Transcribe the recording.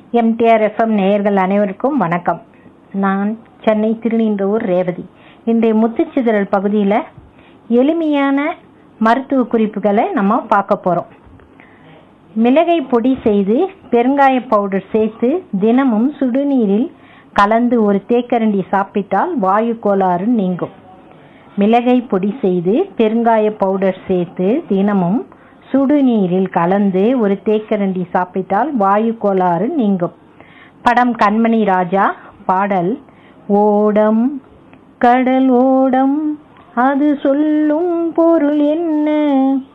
MTR FM நேயர்கள் அனைவருக்கும் வணக்கம் நான் சென்னை திருநின்றவூர் ரேவதி இன்றைய முத்துச்சிதறல் பகுதியில் எளிமையான மருத்துவ குறிப்புகளை நம்ம பார்க்க போகிறோம் மிளகை பொடி செய்து பெருங்காய பவுடர் சேர்த்து தினமும் சுடுநீரில் கலந்து ஒரு தேக்கரண்டி சாப்பிட்டால் வாயு கோளாறு நீங்கும் மிளகை பொடி செய்து பெருங்காய பவுடர் சேர்த்து தினமும் சுடுநீரில் கலந்து ஒரு தேக்கரண்டி சாப்பிட்டால் வாயு கோளாறு நீங்கும் படம் கண்மணி ராஜா பாடல் ஓடம் கடல் ஓடம் அது சொல்லும் பொருள் என்ன